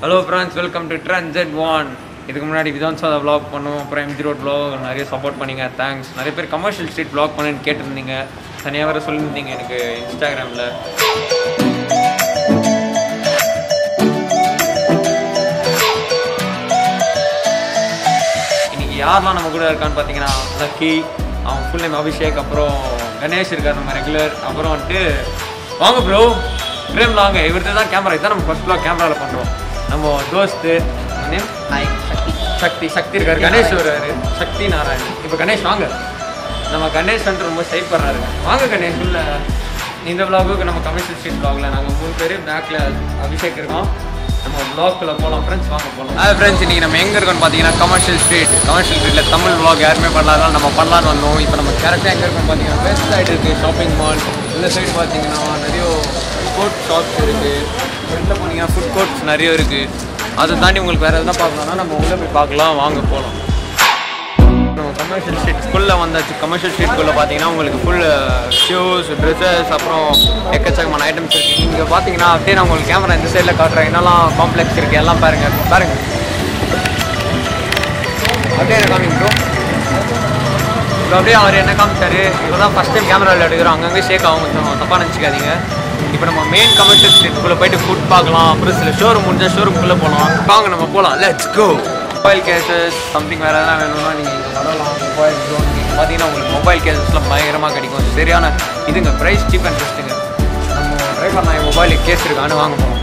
Hello friends welcome to trend jet one இதுக்கு முன்னாடி விதான்சாதா vlog பண்ணோம் அப்புறம் எம்ஜி ரோட் vlog நிறைய சப்போர்ட் பண்ணீங்க தேங்க்ஸ் நிறைய பேர் கமர்ஷியல் ஸ்ட்ரீட் vlog பண்ணுன்னு கேட்டிருந்தீங்க தனியாக வேறு சொல்லியிருந்தீங்க எனக்கு இன்ஸ்டாகிராமில் இன்னைக்கு யாரெல்லாம் நம்ம கூட இருக்கான்னு பார்த்தீங்கன்னா லக்கி அவன் ஃபுல் நேம் அபிஷேக் அப்புறம் கணேஷ் இருக்கார் நம்ம ரெகுலர் அப்புறம் வந்துட்டு வாங்க ப்ரோ ஃப்ரேம் வாங்க இவர்கிட்ட தான் கேமரா இதான் நம்ம ஃபர்ஸ்ட் ப்ளாக் கேமராவில் பண்ணுறோம் நம்ம தோஸ்து நேம் ஹாய் சக்தி சக்தி சக்தி இருக்காரு கணேஷ் வருவாரு சக்தி நாராயணன் இப்போ கணேஷ் வாங்க நம்ம கணேஷ் வந்துட்டு ரொம்ப சைட் பண்ணுறாரு வாங்க கணேஷ் உள்ள இந்த vlog-க்கு நம்ம கமர்ஷியல் ஸ்ட்ரீட் vlogல நாங்கள் மூணு பேர் பேக்கில் அபிஷேக் இருக்கோம் நம்ம vlog-குள்ள போகலாம் ஃப்ரெண்ட்ஸ் வாங்க போகலாம் அது ஃப்ரெண்ட்ஸ் இன்றைக்கி நம்ம எங்கே இருக்கோம்னு பார்த்தீங்கன்னா கமர்ஷியல் ஸ்ட்ரீட் கமர்ஷியல் ஸ்ட்ரீட்டில் தமிழ் vlog யாருமே பண்ணலாதான் நம்ம பண்ணலான்னு வந்தோம் இப்போ நம்ம கரெக்டாக எங்கே இருக்கோம்னு பார்த்தீங்கன்னா வெஸ்ட் சைடு இருக்குது ஷாப்பிங் மால் இந்த சைடு பார்த்தீங்கன்னா நிறைய ஸ்போர்ட்ஸ் ஷாப்ஸ் இருக்குது ஃப்ரெண்டில் போனீங்கன்னா ஃபுட் கோர்ட்ஸ் நிறைய இருக்குது அதை தாண்டி உங்களுக்கு வேறு எதுனா பார்க்கணும்னா நம்ம உள்ளே போய் பார்க்கலாம் வாங்க போகலாம் நம்ம கமர்ஷியல் ஸ்ட்ரீட் ஸ்கூலில் வந்தாச்சு கமர்ஷியல் ஸ்ட்ரீட்குள்ளே பார்த்தீங்கன்னா உங்களுக்கு ஃபுல் ஷூஸ் ட்ரெஸ்ஸஸ் அப்புறம் எக்கச்சக்கமான ஐட்டம்ஸ் இருக்குது இங்கே பார்த்தீங்கன்னா அப்படியே நான் உங்களுக்கு கேமரா இந்த சைடில் காட்டுறேன் என்னெல்லாம் காம்ப்ளெக்ஸ் இருக்குது எல்லாம் பாருங்க பாருங்க அப்படியே என்ன காமிங்க ப்ரோ இப்போ அப்படியே அவர் என்ன காமிச்சாரு இப்போ தான் ஃபஸ்ட் டைம் கேமராவில் எடுக்கிறோம் அங்கங்கே ஷேக் ஆகும் கொஞ்சம் தப்பாக நினச்சிக்காதீங்க இப்போ நம்ம மெயின் கமர்ஷியல் ஸ்ட்ரீட்குள்ளே போயிட்டு ஃபுட் பார்க்கலாம் அப்புறம் சில ஷோரூம் முடிஞ்சால் ஷோரூம்குள்ளே போகலாம் வாங்க நம்ம போகலாம் let's go mobile cases something வேறு எதனா வேணும்னா நீங்கள் இங்கே வரலாம் மொபைல் ட்ரோன் நீங்கள் பார்த்தீங்கன்னா உங்களுக்கு மொபைல் கேசஸ்லாம் பயங்கரமாக கிடைக்கும் சரியான இதுங்க ப்ரைஸ் சீப் அண்ட் பெஸ்ட்டுங்க நம்ம ட்ரை பண்ணலாம் என் மொபைலுக்கு கேஸ் இருக்கான்னு வாங்க போகலாம்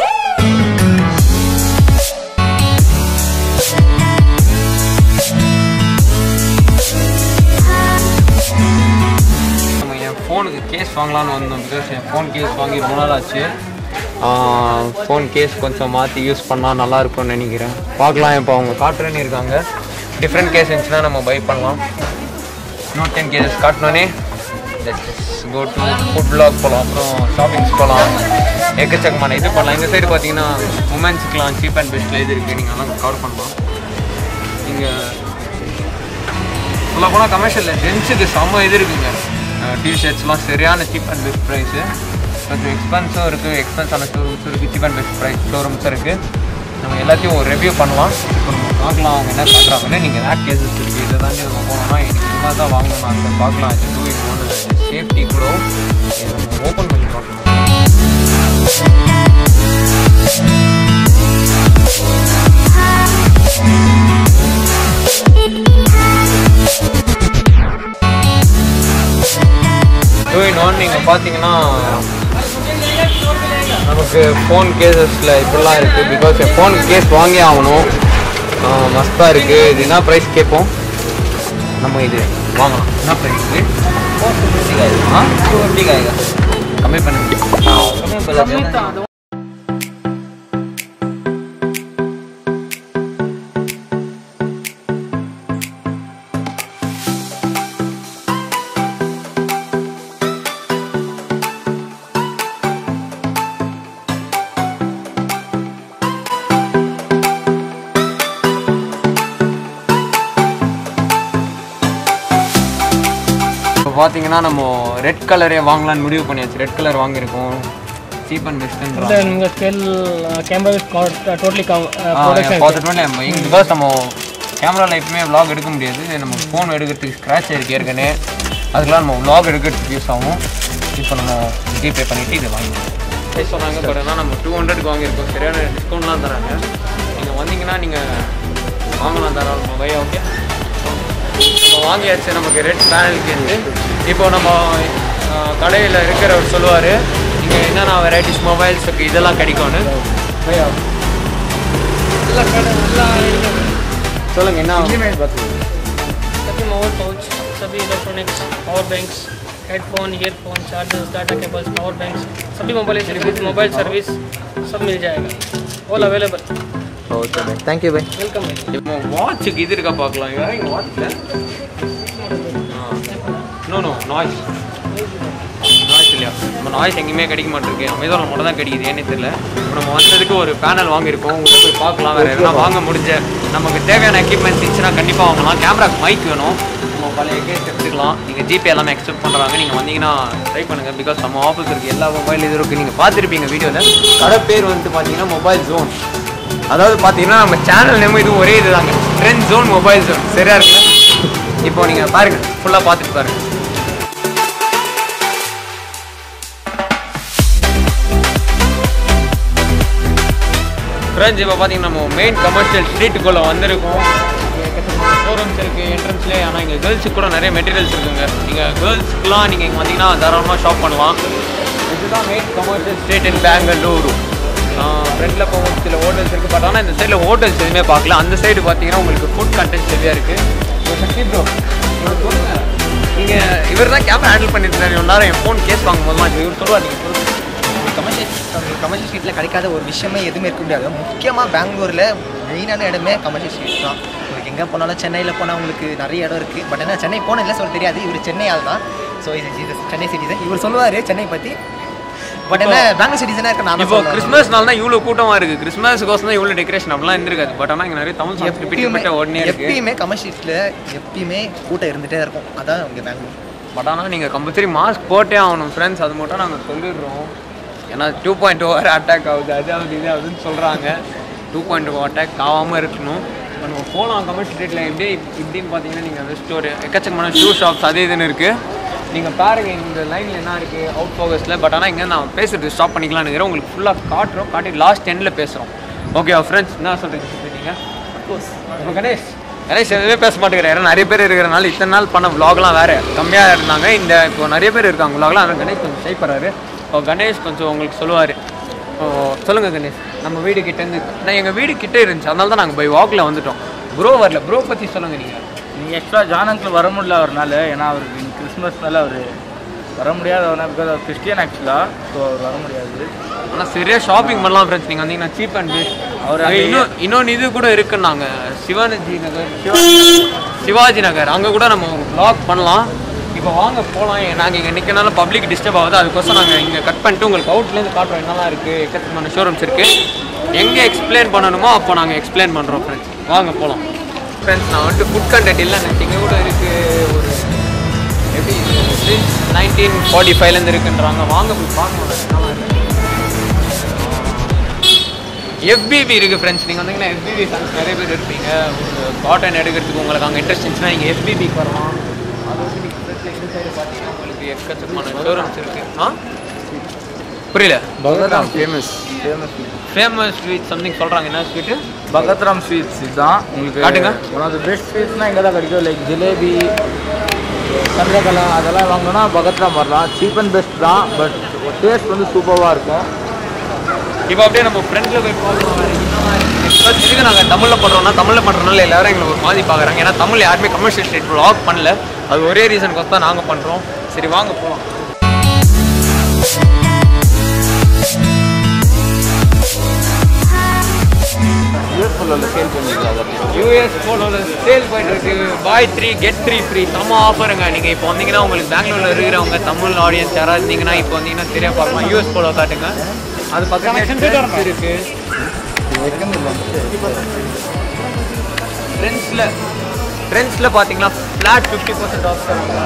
நம்ம என் ஃபோனுக்கு கேஸ் வாங்கலாம்னு வந்தோம் பிகாஸ் என் ஃபோன் கேஸ் வாங்கி ரொம்ப நாள் ஆச்சு ஃபோன் கேஸ் கொஞ்சம் மாற்றி யூஸ் பண்ணால் நல்லா இருக்கும்னு நினைக்கிறேன் பார்க்கலாம் இப்போ அவங்க காட்டுறேன்னு இருக்காங்க டிஃப்ரெண்ட் கேஸ் இருந்துச்சுன்னா நம்ம பை பண்ணலாம் நோட் டென் கேசஸ் காட்டினோன்னே கோ டு ஃபுட் பிளாக் போகலாம் அப்புறம் ஷாப்பிங்ஸ் போகலாம் எக்கச்சக்கமான இது பண்ணலாம் இந்த சைடு பார்த்தீங்கன்னா உமன்ஸுக்கெலாம் சீப் அண்ட் பெஸ்ட்டில் இது இருக்குது நீங்கள் எல்லாம் கவர் பண்ணலாம் நீங்கள் சொல்ல போனால் கமர்ஷியலில் ஜென்ஸுக்கு செம்ம இது இருக்குங்க டிஷர்ட்ஸ்லாம் சரியான சீப் அண்ட் பெஸ்ட் ப்ரைஸு கொஞ்சம் எக்ஸ்பென்ஸும் இருக்குது எக்ஸ்பென்ஸான ஷோரூம்ஸும் இருக்குது சீப் அண்ட் பெஸ்ட் ப்ரைஸ் ஷோரூம்ஸும் இருக்குது நம்ம எல்லாத்தையும் ஒரு ரிவ்யூ பண்ணலாம் இப்போ நம்ம பார்க்கலாம் அவங்க என்ன காட்டுறாங்கன்னு நீங்கள் ரேக் கேசஸ் இருக்குது இதை தாண்டி நம்ம போனோம்னா எனக்கு இந்த மாதிரி தான் வாங்கணும் அதை பார்க்கலாம் இது டூ இன் ஒன்று சேஃப்டி கூட ஓப்பன் பண்ணி பார்க்கணும் டூ இன் ஒன் நீங்கள் பார்த்தீங்கன்னா நமக்கு ஃபோன் கேசஸில் இப்படிலாம் இருக்குது பிகாஸ் என் ஃபோன் கேஸ் வாங்கி ஆகணும் மஸ்தாக இருக்குது இது என்ன ப்ரைஸ் கேட்போம் நம்ம இது வாங்கலாம் என்ன ப்ரைஸ் ஆ கம்மி பண்ணுங்க இப்போ பார்த்தீங்கன்னா நம்ம ரெட் கலரே வாங்கலாம்னு முடிவு பண்ணியாச்சு ரெட் கலர் வாங்கியிருக்கோம் சீப் அண்ட் பெஸ்ட்டுன்ற ನಿಮ್ಗೆ ಸ್ಕೆಲ್ ಕ್ಯಾಮ್ರಾ ಟೋಟ್ಲಿ ಪ್ರೊಡಕ್ಷನ್ பிகாஸ் நம்ம கேமராவில் எப்பவுமே vlog எடுக்க முடியாது நம்ம ஃபோன் எடுக்கிறதுக்கு ஸ்க்ராட்ச் இருக்கு ஏற்கனவே அதுக்கெல்லாம் நம்ம vlog எடுக்கிறதுக்கு யூஸ் ஆகும் இப்போ நம்ம ஜிபே பண்ணிவிட்டு இதை வாங்கிடுவோம் ப்ரைஸ் சொன்னாங்க பட் ஆனால் நம்ம டூ ஹண்ட்ரட்க்கு வாங்கியிருக்கோம் சரியான டிஸ்கவுண்ட்லாம் தராங்க நீங்கள் வந்தீங்கன்னா நீங்கள் வாங்கலாம் தாராளமாக பை ஓகே இப்போ வாங்கியாச்சு நமக்கு ரெட் பேனல் கேட்டு இப்போ நம்ம கடையில் இருக்கிறவர் சொல்லுவார் இங்கே என்னென்ன வெரைட்டிஸ் மொபைல்ஸ் இருக்குது இதெல்லாம் கிடைக்கும்னு பையா சொல்லுங்க என்ன सभी मोबाइल पाउच सभी electronics power banks headphone earphone chargers data cables power banks सभी मोबाइल सर्विस मोबाइल सर्विस सब मिल जाएगा all available okay bye thank you bye welcome भाई இப்போ வாட்சுக்கு இது இருக்கா பார்க்கலாம் இங்கே வாட்சில் நோ நோ நாய்ஸ் நாய்ஸ் இல்லையா நம்ம நாய்ஸ் எங்கேயுமே கிடைக்க மாட்டிருக்கு அமேசானில் மட்டும் தான் கிடைக்குது ஏன்னே தெரியல இப்போ நம்ம வந்ததுக்கு ஒரு பேனல் வாங்கியிருக்கோம் உள்ள போய் பார்க்கலாம் வேறு எதனா வாங்க முடிஞ்ச நமக்கு தேவையான எக்யூப்மெண்ட்ஸ் இருந்துச்சுன்னா கண்டிப்பாக வாங்கலாம் கேமராக்கு மைக் வேணும் நம்ம பழைய கேஸ் எடுத்துக்கலாம் நீங்கள் ஜிபே எல்லாமே எக்ஸ்பெக்ட் பண்ணுறாங்க நீங்கள் வந்தீங்கன்னா ட்ரை பண்ணுங்கள் பிகாஸ் நம்ம ஆஃபீஸ் இருக்குது எல்லா மொபைல் இது இருக்குது நீங்கள் பார்த்துருப்பீங்க வீடியோவில் கடை பேர் வந்துட்டு பார்த்தீங்கன்னா மொபைல் ஜோன் அதாவது பார்த்தீங்கன்னா நம்ம சேனல் நேம் இது ஒரே இதுதாங்க ட்ரெண்ட் ஜோன் மொபைல் ஜோன் சரியா இருக்குல்ல இப்போ நீங்கள் பாருங்க ஃபுல்லாக பார்த்துட்டு பாருங்க ஃப்ரெண்ட்ஸ் இப்போ பார்த்தீங்கன்னா நம்ம மெயின் கமர்ஷியல் ஸ்ட்ரீட்டுக்குள்ளே வந்திருக்கோம் ஷோரூம்ஸ் இருக்குது என்ட்ரன்ஸ்லேயே ஆனால் இங்கே கேர்ள்ஸுக்கு கூட நிறைய மெட்டீரியல்ஸ் இருக்குங்க நீங்கள் கேர்ள்ஸ்க்குலாம் நீங்கள் இங்கே பார்த்தீங்கன்னா தாராளமாக ஷாப் பண்ணலாம் இதுதான் main commercial street in Bengaluru ஃப்ரெண்டில் போகும் சில ஹோட்டல்ஸ் இருக்குது பட் ஆனால் இந்த சைடில் ஹோட்டல்ஸ் எதுவுமே பார்க்கல அந்த சைடு பார்த்தீங்கன்னா உங்களுக்கு ஃபுட் கண்டென்ட் ஹெவியாக இருக்குது சக்தி ப்ரோ சொல்லுங்கள் நீங்கள் இவர் தான் கேமரா ஹேண்டில் பண்ணிட்டு இருந்தாரு இவ்வளோ நேரம் என் ஃபோன் கேஸ் வாங்கும் போதுமா இவர் சொல்லுவார் நீங்கள் சொல்லுங்கள் கமர்ஷியல் கமர்ஷியல் ஸ்ட்ரீட்டில் கிடைக்காத ஒரு விஷயமே எதுவுமே இருக்க முடியாது முக்கியமாக பெங்களூரில் மெயினான இடமே கமர்ஷியல் ஸ்ட்ரீட் தான் உங்களுக்கு எங்கே போனாலும் சென்னையில் போனால் உங்களுக்கு நிறைய இடம் இருக்குது பட் என்ன சென்னை போன இல்லை சொல்ல தெரியாது இவர் சென்னை ஆள் தான் ஸோ இது இது சென்னை சிட்டிசன் இவர் சொல்லுவார் சென்னை பற்றி பட் என்ன பெங்களூர் சிட்டிசனாக இருக்க நான் இப்போ கிறிஸ்மஸ்னால தான் இவ்வளோ கூட்டமாக இருக்குது கிறிஸ்மஸ்க்கோசம் தான் இவ்வளோ டெக்கரேஷன் அப்படிலாம் இருந்திருக்காது பட் ஆனால் இங்கே நிறைய தமிழ் சாங்ஸ் ரிப்பீட் எப்பயுமே ரிப்பீட்டாக உடனே இருக்கு எப்பயுமே கமர்ஷியல் ஸ்ட்ரீட்டில் எப்பயுமே கூட்டம் இருந்துகிட்டே இருக்கும் அதான் இங்கே பெங்களூர் பட் ஆனால் நீங்கள் கம்பல்சரி மாஸ்க் போட்டே ஆகணும் ஃப்ரெண்ட்ஸ் அது மட்டும் நாங்கள் சொல்லிடுறோம் ஏன்னா டூ பாயிண்ட் ஓவர் அட்டாக் ஆகுது அது ஆகுது இது ஆகுதுன்னு சொல்கிறாங்க டூ பாயிண்ட் ஓ அட்டாக் ஆகாமல் இருக்கணும் இப்போ நம்ம போகலாம் கமர்ஷியல் ஸ்ட்ரீட்டில் எப்படி இப்படின்னு பார்த்தீங்கன்னா நீங்கள் வெஸ்ட் ஒரு எக்கச்சக்கமான ஷூ ஷாப்ஸ் அது இதுன்னு இருக்குது நீங்கள் பாருங்க இந்த லைனில் என்ன இருக்குது அவுட் ஃபோகஸில் பட் ஆனால் இங்கே நான் பேசுறது ஸ்டாப் பண்ணிக்கலாம்னு நினைக்கிறேன் உங்களுக்கு ஃபுல்லாக காட்டுறோம் காட்டி லாஸ்ட் எண்டில் பேசுகிறோம் ஓகே ஃப்ரெண்ட்ஸ் என்ன சொல்கிறீங்க நீங்கள் இப்போ கணேஷ் கணேஷ் எதுவுமே பேச மாட்டேங்கிறாரு ஏன்னா நிறைய பேர் இருக்கிறனால இத்தனை நாள் பண்ண vlogலாம் வேறு கம்மியாக இருந்தாங்க இந்த இப்போ நிறைய பேர் இருக்காங்க vlogலாம் அதனால் கணேஷ் கொஞ்சம் ஷை பண்ணுறாரு இப்போ கணேஷ் கொஞ்சம் உங்களுக்கு சொல்லுவார் இப்போ சொல்லுங்கள் கணேஷ் நம்ம வீடு கிட்டேருந்து நான் எங்கள் வீடு கிட்டே இருந்துச்சு அதனால தான் நாங்கள் பை வாக்கில் வந்துட்டோம் ப்ரோ வரல ப்ரோ பற்றி சொல்லுங்கள் நீங்கள் நீங்கள் ஆக்சுவலாக ஜான் அங்கிள் வர முடியல அவர்னால ஏன்னா அவருக்கு இன்னைக்கு கிறிஸ்மஸ்னால அவர் வர முடியாதவனா பிகாஸ் அவர் கிறிஸ்டியன் ஆக்சுவலாக ஸோ அவர் வர முடியாது ஆனால் சரியாக ஷாப்பிங் பண்ணலாம் ஃப்ரெண்ட்ஸ் நீங்கள் வந்தீங்கன்னா சீப் அண்ட் பெஸ்ட் அவர் அவர் அங்க இன்னும் இன்னொன்று இது கூட இருக்குன்னாங்க சிவாஜி நகர் சிவாஜி நகர் அங்கே கூட நம்ம ஒரு vlog பண்ணலாம் இப்போ வாங்க போகலாம் நாங்கள் இங்கே நிற்கனால பப்ளிக் டிஸ்டர்ப் ஆகுது அதுக்கோசம் நாங்கள் இங்கே கட் பண்ணிட்டு உங்களுக்கு அவுட்லேருந்து காட்டுறோம் என்னெல்லாம் இருக்குது எக்கச்சக்கமான ஷோரூம்ஸ் இருக்குது எங்கே எக்ஸ்பிளைன் பண்ணணுமோ அப்போ நாங்கள் எக்ஸ்பிளைன் பண்ணுறோம் ஃப்ரெண்ட்ஸ் வாங்க போகலாம் ஃப்ரெண்ட்ஸ் நான் வந்துட்டு ஃபுட் கண்டென்ட் இல்லை இங்கே கூட இருக்குது ஒரு எப்படி சின்ஸ் நைன்டீன் ஃபார்ட்டி ஃபைவ்லேருந்து இருக்குன்றாங்க வாங்க போய் பார்க்கணும் என்னெல்லாம் இருக்குது எஃபிபி இருக்குது ஃப்ரெண்ட்ஸ் நீங்கள் வந்தீங்கன்னா எஃபிபி ஃபேன்ஸ் நிறைய பேர் இருப்பீங்க ஒரு காட்டன் எடுக்கிறதுக்கு உங்களுக்கு அங்கே இன்ட்ரெஸ்ட் இருந்துச்சுன்னா நீங்கள் எஃபிபிக்கு வரலாம் அது வந்து நீங்கள் ஃப்ரெண்ட்ஸில் இந்த சைடு பார்த்தீங்கன்னா உங்களுக்கு எக்கச்சக்கமான ஷோரூம்ஸ் இருக்குது ஆ புரியல Bhagatram famous famous famous sweet something சொல்கிறாங்க என்ன ஸ்வீட்டு பகத்ராம் ஸ்வீட்ஸ் இதுதான் உங்களுக்கு காட்டுங்க. ஒன் ஆஃப் த பெஸ்ட் ஸ்வீட்ஸ்னால் இங்கே தான் கிடைக்கும் லைக் ஜிலேபி சந்திரகலா அதெல்லாம் வாங்கினா பகத்ராம் வரலாம் சீப் அண்ட் பெஸ்ட் தான் பட் டேஸ்ட் வந்து சூப்பராக இருக்கும் இப்போ அப்படியே நம்ம ஃப்ரெண்டில் போய் பார்க்கலாம் வேறு என்னெல்லாம் இருக்குது Plus இதுக்கு நாங்கள் தமிழில் பண்ணுறோம்னா தமிழில் பண்ணுறதுனால எல்லாரும் எங்களுக்கு ஒரு மாதிரி பார்க்குறாங்க ஏன்னா தமிழ் யாருமே கமர்ஷியல் ஸ்ட்ரீட் vlog பண்ணல அது ஒரே ரீசனுக்கு தான் நாங்கள் பண்ணுறோம் சரி வாங்க போகலாம் யூஸ்ஃபுல்லில் சேல் பண்ணிக்கலாம் யூஎஸ் போலோவில் சேல் போயிட்டு இருக்கு buy three get three free செம்ம ஆஃபருங்க நீங்கள் இப்போ வந்தீங்கன்னா உங்களுக்கு பெங்களூரில் இருக்கிறவங்க தமிழ் ஆடியன்ஸ் யாராவது இருந்தீங்கன்னா இப்போ வந்தீங்கன்னா சரியாக பார்க்கலாம் யூஎஸ் போலோ காட்டுங்க அது பக்கத்தில் இருக்கு ட்ரெண்ட்ஸில் ட்ரெண்ட்ஸில் பார்த்தீங்கன்னா flat fifty percent off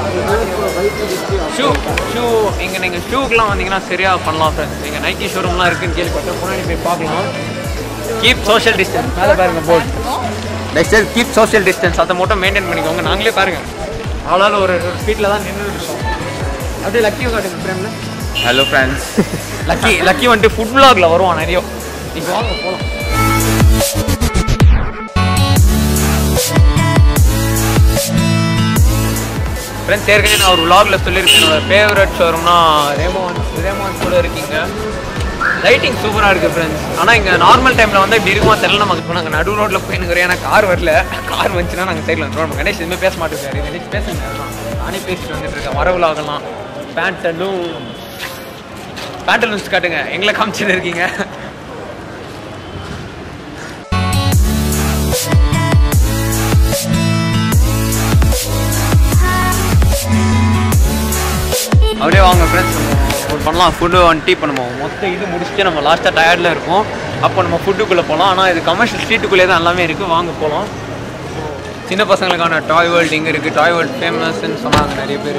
shoe shoe இங்கே நீங்கள் ஷூக்கெலாம் வந்தீங்கன்னா சரியாக பண்ணலாம் ஃப்ரெண்ட்ஸ் நீங்கள் நைக்கி ஷோரூம்லாம் இருக்குன்னு கேள்விப்பட்டேன் முன்னாடி போய் பார்க்கலாம் கீப் சோஷியல் டிஸ்டன்ஸ் மேலே பாருங்க board next keep social distance அதை மட்டும் மெயின்டைன் பண்ணிக்கோங்க நாங்களே பாருங்க அவ்வளோ ஒரு ஸ்பீட்டில் தான் நின்று இருக்கோம் அப்படியே லக்கியும் காட்டுங்க ஃப்ரேமில் ஹலோ ஃப்ரெண்ட்ஸ் லக்கி லக்கி வந்துட்டு ஃபுட் vlogல வருவான் நிறைய இப்போ வாங்க போகலாம் ஃப்ரெண்ட்ஸ் ஏற்கனவே நான் ஒரு vlogல சொல்லியிருக்கேன் என்னோட ஃபேவரட் ஷோரூம்னா ரேமான்ஸ் ரேமான்ஸ் கூட இருக்கீங்க லைட்டிங் சூப்பராக இருக்குது ஃப்ரெண்ட்ஸ் ஆனால் இங்கே நார்மல் டைமில் வந்து இப்படி இருக்குமா தெரியல நமக்கு இப்போ நாங்கள் நடு ரோட்டில் போயினுக்கிறோம் ஏன்னா கார் வரல கார் வந்துச்சுன்னா நாங்கள் சைடில் வந்துடுவோம் நம்ம கணேஷ் எதுவுமே பேச மாட்டேங்கிறாரு கணேஷ் பேசுங்க நானே பேசிட்டு வந்துட்டு இருக்கேன் வரவில் ஆகலாம் பேண்டலும் பேண்டலூன்ஸ் காட்டுங்க எங்களை காமிச்சிட்டு இருக்கீங்க அப்படியே வாங்க ஃப்ரெண்ட்ஸ் நம்ம பண்ணலாம் ஃபுட்டு வந்துட்டு இப்போ நம்ம மொத்த இது முடிச்சுட்டு நம்ம லாஸ்ட்டாக டயர்டில் இருப்போம் அப்போ நம்ம ஃபுட்டுக்குள்ளே போகலாம் ஆனால் இது கமர்ஷியல் ஸ்ட்ரீட்டுக்குள்ளே தான் எல்லாமே இருக்குது வாங்க போகலாம் சின்ன பசங்களுக்கான டாய் வேர்ல்டு இங்கே இருக்குது டாய் வேர்ல்டு ஃபேமஸ்ன்னு சொன்னாங்க நிறைய பேர்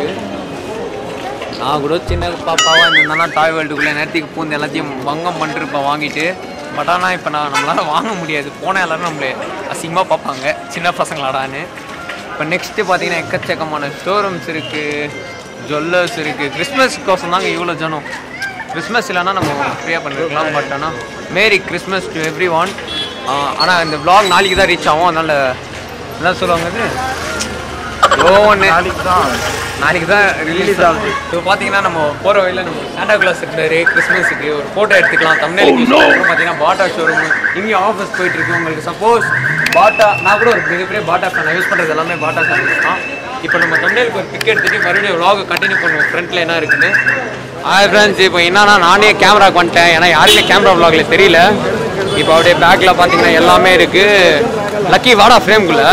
நான் கூட சின்ன பாப்பாவாக இருந்தேன்னா டாய் வேர்ல்டுக்குள்ளே நேரத்துக்கு பூந்து எல்லாத்தையும் பங்கம் பண்ணிருப்பேன் வாங்கிட்டு பட் ஆனால் இப்போ நான் நம்மளால் வாங்க முடியாது போனால் எல்லாரும் நம்மளை அசிங்கமாக பார்ப்பாங்க சின்ன பசங்களாடான்னு இப்போ நெக்ஸ்ட்டு பார்த்தீங்கன்னா எக்கச்சக்கமான ஷோரூம்ஸ் இருக்குது ஜுவல்லர்ஸ் இருக்குது கிறிஸ்மஸ்க்கோசம் தாங்க இவ்வளோ ஜனம் கிறிஸ்மஸ் இல்லைன்னா நம்ம ஃப்ரீயாக பண்ணிருக்கலாம் பட் ஆனால் merry Christmas to everyone ஆனால் இந்த vlog நாளைக்கு தான் ரீச் ஆகும் அதனால் என்ன சொல்லுவாங்க இது ஏதோ ஒன்று நாளைக்கு தான் நாளைக்கு தான் ரிலீஸ் ஆகுது இப்போ பார்த்தீங்கன்னா நம்ம போகிற வழியில் நம்ம சாண்டா கிளாஸ் இருக்கிறாரு கிறிஸ்மஸுக்கு ஒரு ஃபோட்டோ எடுத்துக்கலாம் தமிழ்நாடு அப்புறம் பார்த்தீங்கன்னா பாட்டா ஷோரூம் இங்கேயும் ஆஃபீஸ் போயிட்டு இருக்கு உங்களுக்கு சப்போஸ் பாட்டா நான் கூட ஒரு மிகப்பெரிய பாட்டா ஃபேன் யூஸ் பண்ணுறது எல்லாமே பாட்டா ஃபேன் தான் இப்போ நம்ம தமிழுக்கு ஒரு பிக் எடுத்துட்டு மறுபடியும் vlog கண்டினியூ பண்ணுவோம் ஃப்ரண்ட்டில் என்ன இருக்குன்னு ஹாய் ஃப்ரெண்ட்ஸ் இப்போ என்னன்னா நானே கேமராக்கு வந்துட்டேன் ஏன்னா யாருமே கேமரா vlogல தெரியல இப்போ அப்படியே பேக்கில் பார்த்தீங்கன்னா எல்லாமே இருக்குது லக்கி வாடா ஃப்ரேம்குள்ளே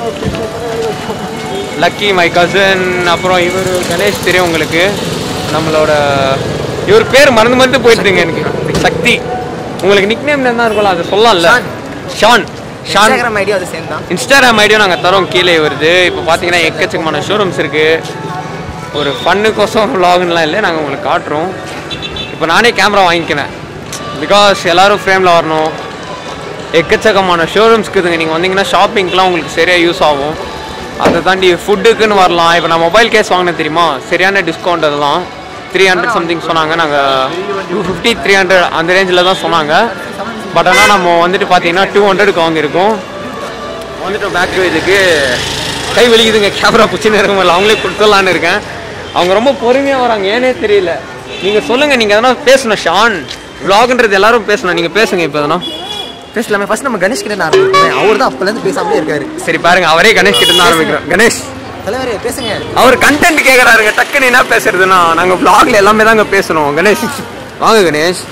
லக்கி மை கசன் அப்புறம் இவர் கணேஷ் தெரியும் உங்களுக்கு நம்மளோட இவர் பேர் மறந்து மறந்து போயிட்டுருங்க எனக்கு சக்தி உங்களுக்கு நிக் நேம் என்ன இருக்கும்ல அதை சொல்லலாம்ல ஷான் ஷான் இன்ஸ்டாகிராம் ஐடியா அது சேம் தான் இன்ஸ்டாகிராம் ஐடியும் நாங்கள் தரோம் கீழே வருது இப்போ பார்த்தீங்கன்னா எக்கச்சக்கமான ஷோரூம்ஸ் இருக்குது ஒரு ஃபன்னுக்கோசம் vlogலாம் இல்லை நாங்கள் உங்களுக்கு காட்டுறோம் இப்போ நானே கேமரா வாங்கிக்கினேன் பிகாஸ் எல்லாரும் ஃப்ரேமில் வரணும் எக்கச்சக்கமான ஷோரூம்ஸ் இருக்குதுங்க நீங்கள் வந்தீங்கன்னா ஷாப்பிங்க்கெலாம் உங்களுக்கு சரியாக யூஸ் ஆகும் அதை தாண்டி ஃபுட்டுக்குன்னு வரலாம் இப்போ நான் மொபைல் கேஸ் வாங்கினேன் தெரியுமா சரியான டிஸ்கவுண்ட் அதெல்லாம் த்ரீ ஹண்ட்ரட் சம்திங் சொன்னாங்க நாங்கள் டூ ஃபிஃப்டி த்ரீ ஹண்ட்ரட் அந்த ரேஞ்சில் தான் சொன்னாங்க பட் ஆனால் நம்ம வந்துட்டு பார்த்தீங்கன்னா டூ ஹண்ட்ரடுக்கு வாங்கியிருக்கோம் வந்துட்டு பேக் இதுக்கு கை வலிக்குதுங்க கேமரா பிடிச்சின்னு இருக்க முடியல அவங்களே கொடுத்துடலான்னு இருக்கேன் அவங்க ரொம்ப பொறுமையாக வராங்க ஏனே தெரியல நீங்கள் சொல்லுங்கள் நீங்கள் எதனா பேசணும் ஷான் vlogன்றது எல்லாரும் பேசணும் நீங்கள் பேசுங்க இப்போ எதனா பேசலாமே ஃபர்ஸ்ட் நம்ம கணேஷ் கிட்ட நான் ஆரம்பிப்பேன் அவர் தான் அப்போலேருந்து பேசாமலே இருக்காரு சரி பாருங்க அவரே கணேஷ் கிட்ட தான் ஆரம்பிக்கிறோம் கணேஷ் தலைவரே பேசுங்க அவர் கண்டென்ட் கேட்குறாருங்க டக்குன்னு என்ன பேசுறதுன்னா நாங்கள் vlogல எல்லாமே தாங்க பேசணும் கணேஷ் வாங்க கணேஷ்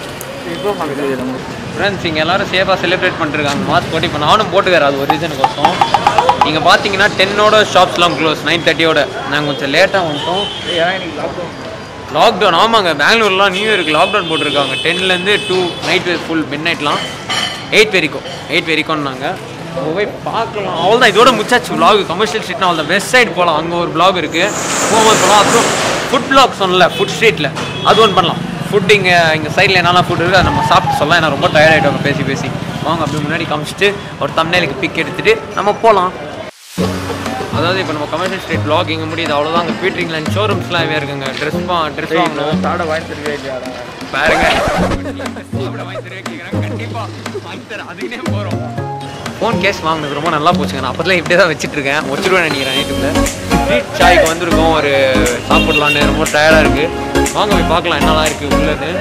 ஃப்ரெண்ட்ஸ் இங்கே எல்லாரும் சேஃபாக செலிப்ரேட் பண்ணிருக்காங்க மாஸ்க் போட்டு இப்போ நானும் போட்டுக்கிறேன் அது ஒரு ரீசனுக்கோசம் நீங்கள் பார்த்தீங்கன்னா டென்னோட ஷாப்ஸ்லாம் க்ளோஸ் நைன் தேர்ட்டியோட நாங்கள் கொஞ்சம் லேட்டாக வந்துட்டோம் லாக்டவுன் ஆமாங்க பெங்களூர்லாம் நியூ இயருக்கு லாக்டவுன் போட்டிருக்காங்க டென்லேருந்து டூ நைட் ஃபுல் மிட் நைட்லாம் எயிட் வரைக்கும் எயிட் வரைக்கும்னாங்க அங்கே போய் பார்க்கலாம் அவ்வளோ தான் இதோட முச்சாச்சு vlog கமர்ஷியல் ஸ்ட்ரீட்னா அவ்வளோ வெஸ்ட் சைடு போகலாம் அங்கே ஒரு vlog இருக்குது போகும்போது போகலாம் அப்புறம் ஃபுட் vlog சொன்னல ஃபுட் ஸ்ட்ரீட்டில் அது ஒன்று பண்ணலாம் ஃபுட் இங்கே இங்கே சைடில் என்னெல்லாம் ஃபுட் இருக்குது அதை நம்ம சாப்பிட்டு சொல்லலாம் ஏன்னா ரொம்ப டயர்ட் ஆகிட்டோம் பேசி பேசி வாங்க அப்படி முன்னாடி காமிச்சிட்டு ஒரு தமிழ்நாளுக்கு பிக் எடுத்துகிட்டு நம்ம போகலாம் அதாவது இப்போ நம்ம கமர்ஷியல் ஸ்ட்ரீட் vlog இங்கே முடியுது அவ்வளோதான் அங்கே பீட்ரிங் லைன் ஷோரூம்ஸ்லாம் இருக்குங்க ட்ரெஸ் ட்ரெஸ் வாங்கணும் சாட வாங்கி தருவே இல்லையா பாருங்க சாப்பிட வாங்கி தருவே கேட்குறாங்க கண்டிப்பாக வாங்கி தரேன் அதுக்குனே போகிறோம் ஃபோன் கேஸ் வாங்கினது ரொம்ப நல்லா போச்சுங்க நான் அப்போதுல இப்படியே தான் வச்சுட்டு இருக்கேன் வச்சுருவேன் நினைக்கிறேன் நைட்டுக்குள்ள ஸ்ட்ரீட் சாய்க்கு வந்திருக்கோம் ஒரு சாப்பிடலான்னு ரொம்ப டயர்டாக இருக்குது வாங்க போய் பார்க்கலாம் என்னலாம் இருக்குது உள்ளது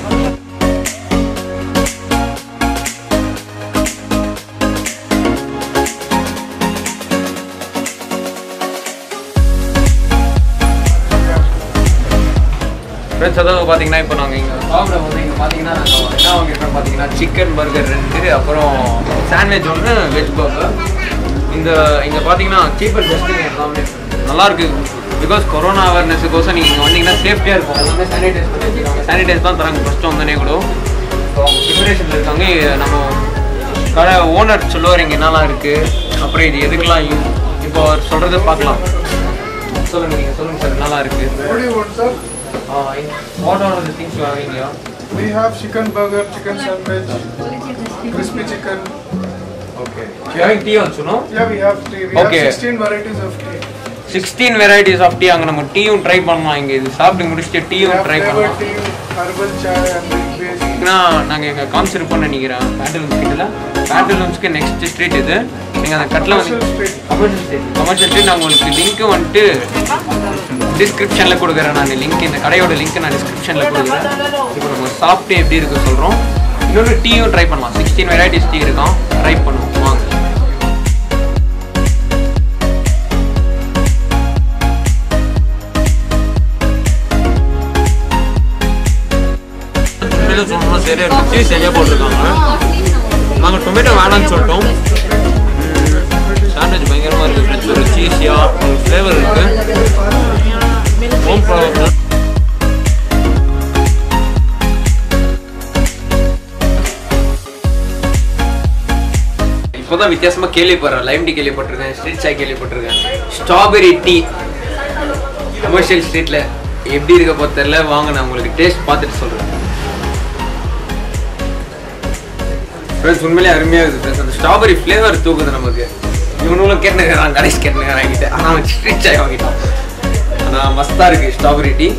ஃப்ரெண்ட்ஸ் அதாவது பார்த்தீங்கன்னா இப்போ நாங்கள் இங்கே சாப்பிட வந்து இங்கே பார்த்தீங்கன்னா நாங்கள் என்ன வாங்கியிருக்கோம் பார்த்தீங்கன்னா சிக்கன் பர்கர் ரெண்டு அப்புறம் சாண்ட்விச் ஒன்று வெஜ் பர்கர் இந்த இங்கே பார்த்தீங்கன்னா சீப்பர் பெஸ்ட்டு எல்லாமே நல்லா இருக்கு பிகாஸ் கொரோனா அவேர்னஸுக்கோசம் நீங்கள் இங்கே வந்தீங்கன்னா சேஃப்டியாக இருக்கும் எல்லாமே சானிடைஸ் பண்ணி வச்சுருக்காங்க சானிடைஸ் தான் தராங்க ஃபஸ்ட்டு வந்தோடனே கூட ஸோ அவங்க ப்ரிப்பரேஷனில் இருக்காங்க இது நம்ம கடை ஓனர் சொல்லுவார் இங்கே என்னலாம் இருக்குது அப்புறம் இது எதுக்கெல்லாம் யூஸ் இப்போ அவர் சொல்கிறத பார்க்கலாம் சொல்லுங்கள் நீங்கள் சொல்லுங்கள் சார் நல்லா இருக்குது What do you want, sir? Uh, what are the things you are having here? We have chicken burger, chicken sandwich, crispy chicken. Okay. You having tea also, no? Yeah, we have tea. We Okay. have 16 varieties of tea. Sixteen varieties of tea அங்கே நம்ம டீயும் try பண்ணலாம் இங்கே இது சாப்பிட்டு முடிச்சுட்டு We டீயும் have try flavor பண்ணலாம் tea, herbal chai, and milk based. ஏன்னா நாங்கள் எங்கள் காமிச்சிருப்போம்னு நினைக்கிறேன் பேட்டலூன்ஸ் கிட்டல பேட்டலூன்ஸ்க்கு நெக்ஸ்ட் ஸ்ட்ரீட் இது நீங்கள் அந்த கட்டில் வந்து Commercial street. Commercial street commercial street நான் உங்களுக்கு லிங்க்கு வந்துட்டு டிஸ்கிரிப்ஷனில் கொடுக்குறேன் நான் லிங்க் இந்த கடையோட லிங்க் நான் டிஸ்கிரிப்ஷனில் கொடுக்குறேன் இப்போ நம்ம சாப்பிட்டு எப்படி இருக்கு சொல்கிறோம் இன்னொரு டீயும் ட்ரை பண்ணலாம் சிக்ஸ்டீன் வெரைட்டிஸ் டீ இருக்கான் ட்ரை பண்ணுவோம் வாங்க டொமேட்டோ சொன்னா சரியா இருக்கு சீஸ் சரியா போட்டிருக்காங்க நாங்கள் டொமேட்டோ வேணாம்னு சொல்லிட்டோம் சாண்ட்விச் பயங்கரமாக இருக்குது ஃப்ரெண்ட்ஸ் ஒரு சீஸியாக ஒரு ஃப்ளேவர் இருக்குது ஹோம் ப்ராடக்ட் இப்போதான் வித்தியாசமா கேள்விப்படுறேன் லைம் டீ கேள்விப்பட்டிருக்கேன் ஸ்ட்ரீட் சாய் கேள்விப்பட்டிருக்கேன் ஸ்ட்ராபெரி டீ கமர்ஷியல் ஸ்ட்ரீட்ல எப்படி இருக்க போது தெரியல வாங்க நான் உங்களுக்கு டேஸ்ட் பார்த்துட்டு சொல்றேன் ஃப்ரெண்ட்ஸ் உண்மையிலே அருமையாக இருக்குது ஃப்ரெண்ட்ஸ் அந்த ஸ்ட்ராபெரி ஃப்ளேவர் தூக்குது நமக்கு இவனுங்களும் கேட்டுக்கிறான் கணேஷ் கேட்டுக்கிறான் என்கிட்ட ஆனால் அவன் ஸ்ட்ரீட் சாய் வாங்கிட்டான் ஆனால் மஸ்தாக இருக்குது ஸ்ட்ராபெரி டீ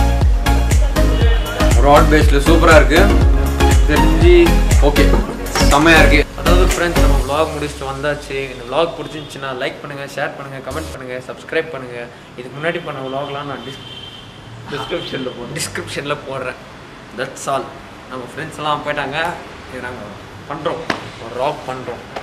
ராட் பேஸ்டில் சூப்பராக இருக்குது தெரிஞ்சு ஓகே செம்மையாக இருக்குது அதாவது ஃப்ரெண்ட்ஸ் நம்ம vlog முடிச்சுட்டு வந்தாச்சு இந்த vlog பிடிச்சிருந்துச்சுன்னா லைக் பண்ணுங்கள் ஷேர் பண்ணுங்கள் கமெண்ட் பண்ணுங்கள் சப்ஸ்கிரைப் பண்ணுங்கள் இதுக்கு முன்னாடி பண்ண vlogலாம் நான் டிஸ் டிஸ்கிரிப்ஷனில் போடுறேன் டிஸ்கிரிப்ஷனில் போடுறேன் தட்ஸ் ஆல் நம்ம ஃப்ரெண்ட்ஸ் எல்லாம் போயிட்டாங்க இது நாங்கள் பண்ணுறோம் ஒரு ராக் பண்ணுறோம்